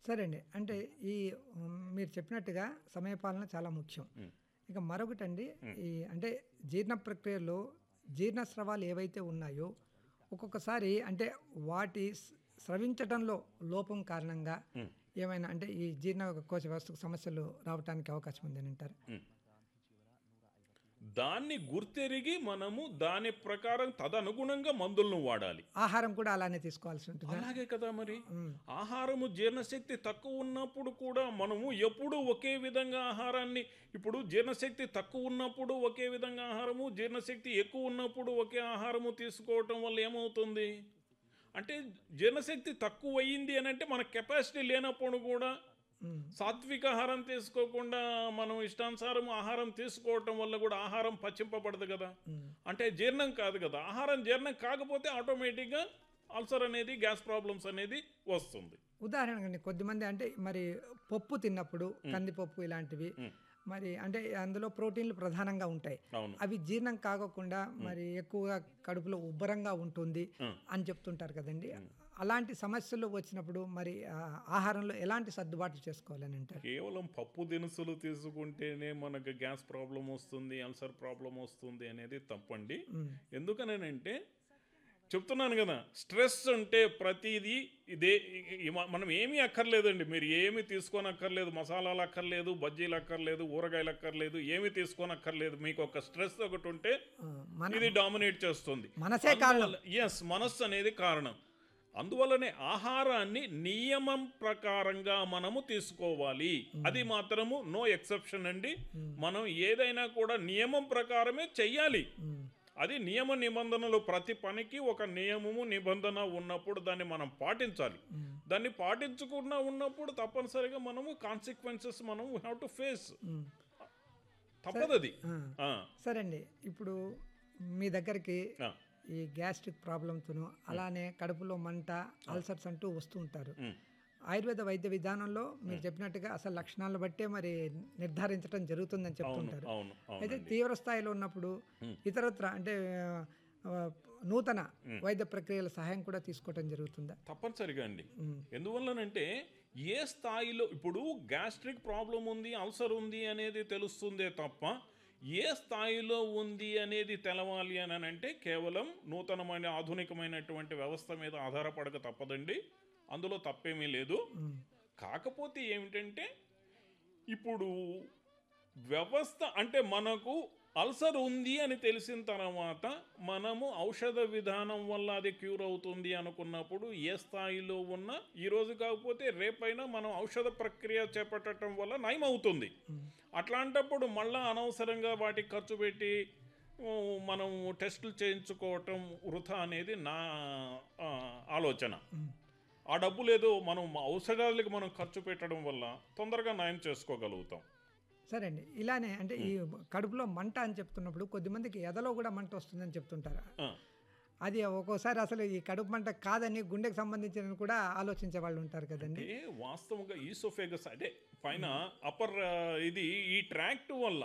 సరే అండి అంటే ఈ ఉమ్, మీరు చెప్పినట్టుగా సమయపాలన చాలా ముఖ్యం ఇక మరొకటండి ఈ అంటే జీర్ణ ప్రక్రియలో జీర్ణ స్రవాలు ఏవైతే ఉన్నాయో ఒక్కొక్కసారి అంటే వాటి స్- స్రవించడంలో లోపం కారణంగా ఏమైనా అంటే ఈ జీర్ణకోశ వ్యవస్థకు సమస్యలు రావడానికి అవకాశం ఉందని అంటారు దాన్ని గుర్తెరిగి మనము దాని ప్రకారం తదనుగుణంగా మందులను వాడాలి ఆహారం కూడా అలానే తీసుకోవాల్సి ఉంటుంది అలాగే కదా మరి ఆహారము జీర్ణశక్తి తక్కువ ఉన్నప్పుడు కూడా మనము ఎప్పుడు ఒకే విధంగా ఆహారాన్ని ఇప్పుడు జీర్ణశక్తి తక్కువ ఉన్నప్పుడు ఒకే విధంగా ఆహారము జీర్ణశక్తి ఎక్కువ ఉన్నప్పుడు ఒకే ఆహారము తీసుకోవటం వల్ల ఏమవుతుంది అంటే జీర్ణశక్తి తక్కువ అయ్యింది అని అంటే మన కెపాసిటీ లేనప్పుడు కూడా సాత్విక ఆహారం తీసుకోకుండా మనం ఇష్టానుసారం ఆహారం తీసుకోవటం వల్ల కూడా ఆహారం పచ్చింపబడదు కదా అంటే జీర్ణం కాదు కదా ఆహారం జీర్ణం కాకపోతే ఆటోమేటిక్గా అల్సర్ అనేది గ్యాస్ ప్రాబ్లమ్స్ అనేది వస్తుంది ఉదాహరణకి కొద్దిమంది అంటే మరి పప్పు తిన్నప్పుడు కందిపప్పు ఇలాంటివి మరి అంటే అందులో ప్రోటీన్లు ప్రధానంగా ఉంటాయి అవును అవి జీర్ణం కాకుండా మరి ఎక్కువగా కడుపులో ఉబ్బరంగా ఉంటుంది అని చెప్తుంటారు కదండి అలాంటి సమస్యలు వచ్చినప్పుడు మరి ఆ, ఆహారంలో ఎలాంటి సర్దుబాట్లు చేసుకోవాలని అంటారు కేవలం పప్పు దినుసులు తీసుకుంటేనే మనకు గ్యాస్ ప్రాబ్లం వస్తుంది అల్సర్ ప్రాబ్లం వస్తుంది అనేది తప్పండి ఎందుకనంటే చెప్తున్నాను కదా స్ట్రెస్ అంటే ప్రతిదీ ఇదే ఇ- ఇ- మనం ఏమీ అక్కర్లేదండి మీరు ఏమీ తీసుకొని అక్కర్లేదు మసాలాలు అక్కర్లేదు బజ్జీలు అక్కర్లేదు ఊరగాయలు అక్కర్లేదు ఏమీ తీసుకొని అక్కర్లేదు మీకు ఒక స్ట్రెస్ ఒకటి ఉంటే ఆ, మన ఇది డామినేట్ చేస్తుంది మనసే కారణం ఎస్ మనస్సు అనేది కారణం అందువల్లనే ఆహారాన్ని నియమం ప్రకారంగా మనము తీసుకోవాలి అది మాత్రము నో ఎక్సెప్షన్ అండి మనం ఏదైనా కూడా నియమం ప్రకారమే చెయ్యాలి అది నియమ నిబంధనలు ప్రతి పనికి ఒక నియమము నిబంధన ఉన్నప్పుడు దాన్ని మనం పాటించాలి దాన్ని పాటించకుండా ఉన్నప్పుడు తప్పనిసరిగా మనము కాన్సిక్వెన్సెస్ మనం హ్యావ్ టు ఫేస్ తప్పదు అది ఆ, సరే అండి ఇప్పుడు మీ దగ్గరికి ఆ, ఈ గ్యాస్ట్రిక్ ప్రాబ్లంతోనూ అలానే కడుపులో మంట అల్సర్స్ అంటూ వస్తూ ఉంటారు ఉమ్, ఆయుర్వేద వైద్య విధానంలో మీరు చెప్పినట్టుగా అసలు లక్షణాలను బట్టే మరి నిర్ధారించడం జరుగుతుందని చెప్తుంటారు అవును అవును అయితే తీవ్ర స్థాయిలో ఉన్నప్పుడు ఇతరత్ర అంటే ఆ, నూతన వైద్య ప్రక్రియల సహాయం కూడా తీసుకోవటం జరుగుతుందా తప్పనిసరిగా అండి ఎందువల్లనంటే ఏ స్థాయిలో ఇప్పుడు గ్యాస్ట్రిక్ ప్రాబ్లం ఉంది అల్సర్ ఉంది అనేది తెలుస్తుందే తప్ప ఏ స్థాయిలో ఉంది అనేది తెలవాలి అని అంటే కేవలం నూతనమైన ఆధునికమైనటువంటి వ్యవస్థ మీద ఆధారపడక తప్పదండి అందులో తప్పేమీ లేదు కాకపోతే ఏమిటంటే ఇప్పుడు వ్యవస్థ అంటే మనకు అల్సర్ ఉంది అని తెలిసిన తర్వాత మనము ఔషధ విధానం వల్ల అది క్యూర్ అవుతుంది అనుకున్నప్పుడు ఏ స్థాయిలో ఉన్నా ఈ రోజు కాకపోతే రేపైనా మనం ఔషధ ప్రక్రియ చేపట్టడం వల్ల నయం అవుతుంది అట్లాంటప్పుడు మళ్ళా అనవసరంగా వాటికి ఖర్చు పెట్టి ఊ, మనం టెస్టులు చేయించుకోవటం వృధా అనేది నా ఆ, ఆలోచన ఆ డబ్బులు ఏదో మనం ఔషధాలకి మనం ఖర్చు పెట్టడం వల్ల తొందరగా నయం చేసుకోగలుగుతాం సరే అండి ఇలానే అంటే ఈ కడుపులో మంట అని చెప్తున్నప్పుడు కొద్దిమందికి ఎదలో కూడా మంట వస్తుందని చెప్తుంటారు ఆ, అది ఒక్కోసారి అసలు ఈ కడుపు మంట కాదని గుండెకి సంబంధించిన కూడా ఆలోచించే వాళ్ళు ఉంటారు కదండి అంటే వాస్తవంగా ఈసోఫేగస్ అంటే పైన అప్పర్ ఇది ఈ ట్రాక్ట్ వల్ల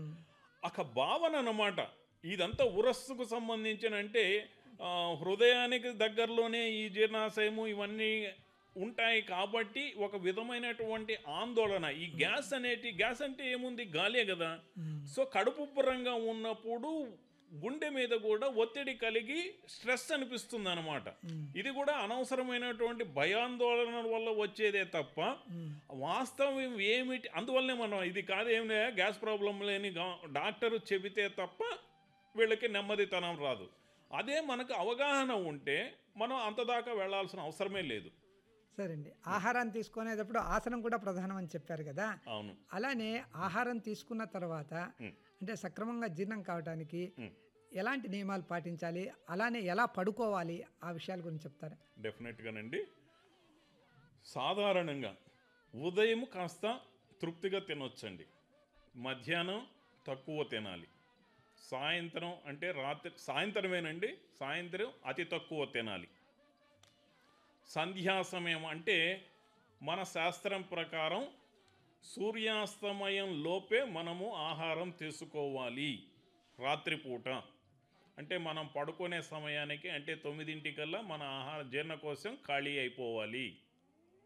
ఒక భావన అన్నమాట ఇదంతా ఉరస్సుకు సంబంధించిన అంటే ఆ, హృదయానికి దగ్గరలోనే ఈ జీర్ణాశయము ఇవన్నీ ఉంటాయి కాబట్టి ఒక విధమైనటువంటి ఆందోళన ఈ గ్యాస్ అనేటి గ్యాస్ అంటే ఏముంది గాలే కదా సో కడుపు ఉబ్బరంగా ఉన్నప్పుడు గుండె మీద కూడా ఒత్తిడి కలిగి స్ట్రెస్ అనిపిస్తుంది అనమాట ఇది కూడా అనవసరమైనటువంటి భయాందోళన వల్ల వచ్చేదే తప్ప వాస్తవం ఏమిటి అందువల్లనే మనం ఇది కాదు ఏం లే, గ్యాస్ ప్రాబ్లం లేని గా- డాక్టర్ చెబితే తప్ప వీళ్ళకి నెమ్మదితనం రాదు అదే మనకు అవగాహన ఉంటే మనం అంతదాకా వెళ్ళాల్సిన అవసరమే లేదు సరే అండి ఆహారాన్ని తీసుకునేటప్పుడు ఆసనం కూడా ప్రధానం అని చెప్పారు కదా అవును అలానే ఆహారం తీసుకున్న తర్వాత అంటే సక్రమంగా జీర్ణం కావడానికి ఎలాంటి నియమాలు పాటించాలి అలానే ఎలా పడుకోవాలి ఆ విషయాల గురించి చెప్తారా డెఫినెట్గానండి సాధారణంగా ఉదయం కాస్త తృప్తిగా తినొచ్చండి మధ్యాహ్నం తక్కువ తినాలి సాయంత్రం అంటే రాత్రి సాయంత్రమేనండి సాయంత్రం అతి తక్కువ తినాలి సంధ్యా సమయం అంటే మన శాస్త్రం ప్రకారం సూర్యాస్తమయం లోపే మనము ఆహారం తీసుకోవాలి రాత్రిపూట అంటే మనం పడుకునే సమయానికి అంటే తొమ్మిదింటికల్లా మన ఆహార జీర్ణకోశం ఖాళీ అయిపోవాలి